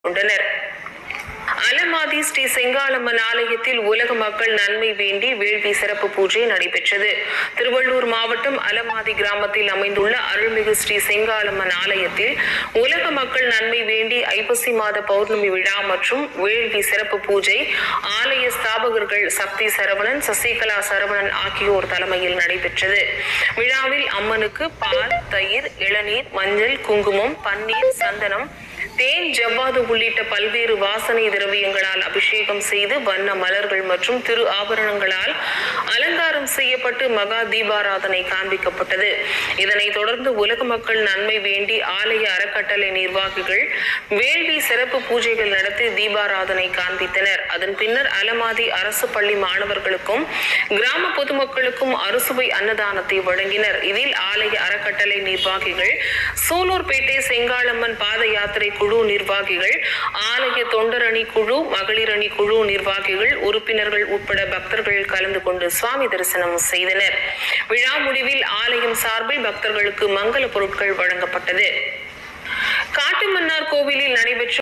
கொண்டனர் அலமாதி ஸ்ரீ செங்காலம்மன் ஆலயத்தில் உலக மக்கள் நன்மை வேண்டி வேள்வி சிறப்பு பூஜை நடைபெற்றது திருவள்ளூர் மாவட்டம் அலமாதி கிராமத்தில் அமைந்துள்ள அருள்மிகு ஸ்ரீ செங்காலம்மன் ஆலயத்தில் உலக மக்கள் நன்மை வேண்டி ஐப்பசி மாத பௌர்ணமி விழா மற்றும் வேள்வி சிறப்பு பூஜை ஆலய ஸ்தாபகர்கள் சக்தி சரவணன் சசிகலா சரவணன் ஆகியோர் தலைமையில் நடைபெற்றது விழாவில் அம்மனுக்கு பால் தயிர் இளநீர் மஞ்சள் குங்குமம் பன்னீர் சந்தனம் தேன் ஜவ்வாது உள்ளிட்ட பல்வேறு வாசனை திரவியங்களால் அபிஷேகம் செய்து வண்ண மலர்கள் மற்றும் திரு ஆபரணங்களால் அலங்காரம் செய்யப்பட்டு மகா தீபாராதனை காண்பிக்கப்பட்டது இதனைத் தொடர்ந்து உலக மக்கள் நன்மை வேண்டி ஆலய அறக்கட்டளை நிர்வாகிகள் வேள்வி சிறப்பு பூஜைகள் நடத்தி தீபாராதனை காண்பித்தனர் அதன் பின்னர் அலமாதி அரசு பள்ளி மாணவர்களுக்கும் கிராம பொதுமக்களுக்கும் அறுசுவை அன்னதானத்தை வழங்கினர் இதில் ஆலய அறக்கட்டளை நிர்வாகிகள் சூலூர்பேட்டை செங்காளம்மன் பாத யாத்திரை குழு நிர்வாகிகள் ஆலய தொண்டரணி குழு மகளிர் அணி குழு நிர்வாகிகள் உறுப்பினர்கள் உட்பட பக்தர்கள் கலந்து கொண்டு சுவாமி தரிசனம் செய்தனர் விழா முடிவில் ஆலயம் சார்பில் பக்தர்களுக்கு மங்கள பொருட்கள் வழங்கப்பட்டது காட்டுமன்னார் கோவிலில் நடைபெற்ற